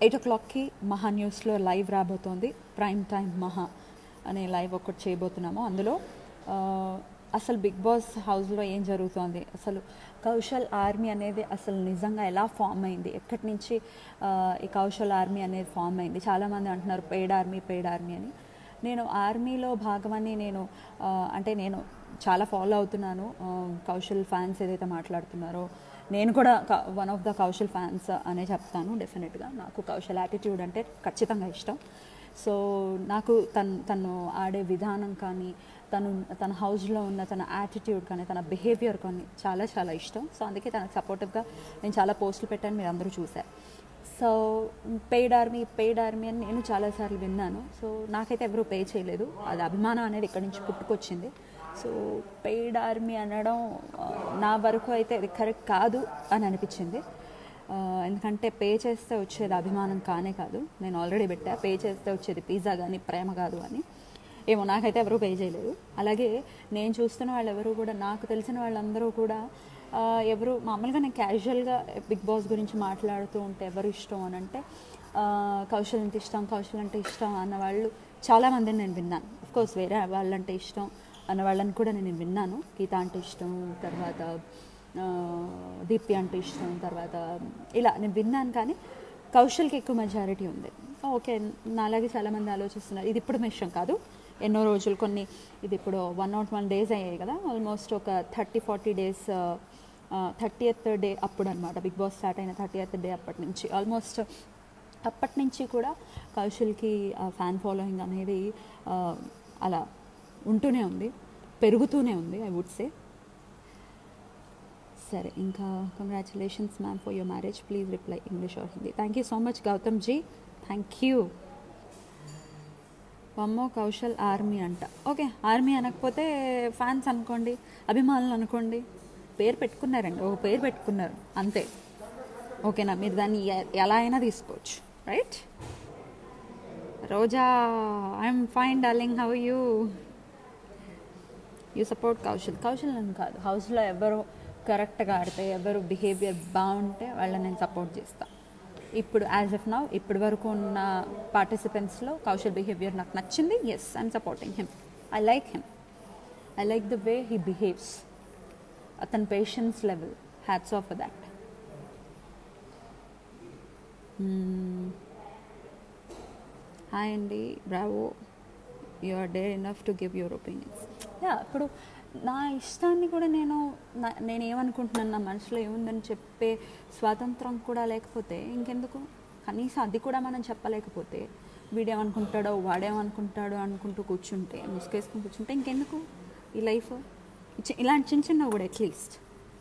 eight ఓ క్లాక్కి మహా న్యూస్లో లైవ్ రాబోతోంది ప్రైమ్ టైం మహా అనే లైవ్ ఒకటి చేయబోతున్నాము అందులో ఆ, అసలు బిగ్ బాస్ హౌస్లో ఏం జరుగుతోంది అసలు కౌశల్ ఆర్మీ అనేది అసలు నిజంగా ఎలా ఫామ్ అయింది ఎక్కడి నుంచి ఆ, ఈ కౌశల్ ఆర్మీ అనేది ఫామ్ అయింది చాలామంది అంటున్నారు పెయిడ్ ఆర్మీ పెయిడ్ ఆర్మీ అని నేను ఆర్మీలో భాగమని నేను ఆ, అంటే నేను చాలా ఫాలో అవుతున్నాను ఆ, కౌశల్ ఫ్యాన్స్ ఏదైతే మాట్లాడుతున్నారో నేను కూడా one of the Kaushal fans అనే చెప్తాను డెఫినెట్గా నాకు కౌశల్ యాటిట్యూడ్ అంటే ఖచ్చితంగా ఇష్టం సో నాకు తను తను ఆడే విధానం కానీ తను తన హౌస్లో ఉన్న తన యాటిట్యూడ్ కానీ తన బిహేవియర్ కానీ చాలా చాలా ఇష్టం సో అందుకే తనకు సపోర్టివ్గా నేను చాలా పోస్టులు పెట్టాను మీరు అందరూ చూశారు so paid army paid army అని నేను చాలాసార్లు విన్నాను సో నాకైతే ఎవరూ పే చేయలేదు అది అభిమానం అనేది ఇక్కడి నుంచి పుట్టుకొచ్చింది సో పెయిడ్ ఆర్మీ అనడం ఆ, నా వరకు అయితే అది కరెక్ట్ కాదు అని అనిపించింది ఆ, ఎందుకంటే పే చేస్తే వచ్చేది అభిమానం కానే కాదు నేను ఆల్రెడీ పెట్టా పే చేస్తే వచ్చేది పిజ్జా కానీ ప్రేమ కాదు అని ఏమో నాకైతే ఎవరూ పే చేయలేదు అలాగే నేను చూస్తున్న వాళ్ళు ఎవరు కూడా నాకు తెలిసిన వాళ్ళందరూ కూడా ఆ, ఎవరు మామూలుగా నేను క్యాజువల్గా బిగ్ బాస్ గురించి మాట్లాడుతూ ఉంటే ఎవరు ఇష్టం అని అంటే ఆ, కౌశల్ అంటే ఇష్టం కౌశల్ అంటే ఇష్టం అన్న వాళ్ళు చాలామందిని నేను విన్నాను కోర్స్ వేరే వాళ్ళంటే ఇష్టం అన్న వాళ్ళని కూడా నేను విన్నాను గీత అంటే ఇష్టం తర్వాత ఆ, దీప్తి అంటే ఇష్టం తర్వాత ఇలా నేను విన్నాను కానీ కౌశల్కి ఎక్కువ మెజారిటీ ఉంది ఓకే నాలాగే చాలామంది ఆలోచిస్తున్నారు ఇది ఇప్పుడు విషయం కాదు ఎన్నో రోజులు కొన్ని ఇది ఇప్పుడు వన్ నాట్ వన్ డేస్ అయ్యాయి కదా ఆల్మోస్ట్ ఒక thirty forty days thirtieth day అప్పుడు అనమాట బిగ్ బాస్ స్టార్ట్ అయిన థర్టీ ఎత్ డే అప్పటి నుంచి ఆల్మోస్ట్ అప్పటి నుంచి కూడా కౌశల్కి ఫ్యాన్ ఫాలోయింగ్ అనేది ఆ, అలా ఉంటూనే ఉంది పెరుగుతూనే ఉంది ఐ వుడ్ సే సరే ఇంకా congratulations ma'am for your marriage please reply English or Hindi thank you so much Gautam ji thank you వమ్మో కౌశల్ ఆర్మీ అంట ఓకే ఆర్మీ అనకపోతే ఫ్యాన్స్ అనుకోండి అభిమానులు అనుకోండి పేరు పెట్టుకున్నారండి ఒక పేరు పెట్టుకున్నారు అంతే ఓకేనా మీరు దాన్ని ఎ- ఎలా అయినా తీసుకోవచ్చు right Roja I'm fine darling how you you support Kaushal Kaushal అని కాదు హౌస్లో ఎవరు కరెక్ట్గా ఆడితే ఎవరు బిహేవియర్ బాగుంటే వాళ్ళని నేను సపోర్ట్ చేస్తాను ఇప్పుడు యాజ్ ఆఫ్ నౌ ఇప్పటి వరకు ఉన్న పార్టిసిపెంట్స్లో కౌశల్ బిహేవియర్ నాకు నచ్చింది yes I'm supporting him I like him I like the way he behaves అతని patience level hats off that hi అండి bravo you are there enough to give your opinions yeah ఇప్పుడు నా ఇష్టాన్ని కూడా నేను నా- నేను ఏమనుకుంటున్నాను నా మనసులో ఏముందని చెప్పే స్వాతంత్రం కూడా లేకపోతే ఇంకెందుకు కనీసం అది కూడా మనం చెప్పలేకపోతే వీడేమనుకుంటాడో వాడేమనుకుంటాడో అనుకుంటూ కూర్చుంటే ముసుకేసుకుని కూర్చుంటే ఇంకెందుకు ఈ లైఫ్ చి- ఇలాంటి చిన్న చిన్నవి కూడా అట్లీస్ట్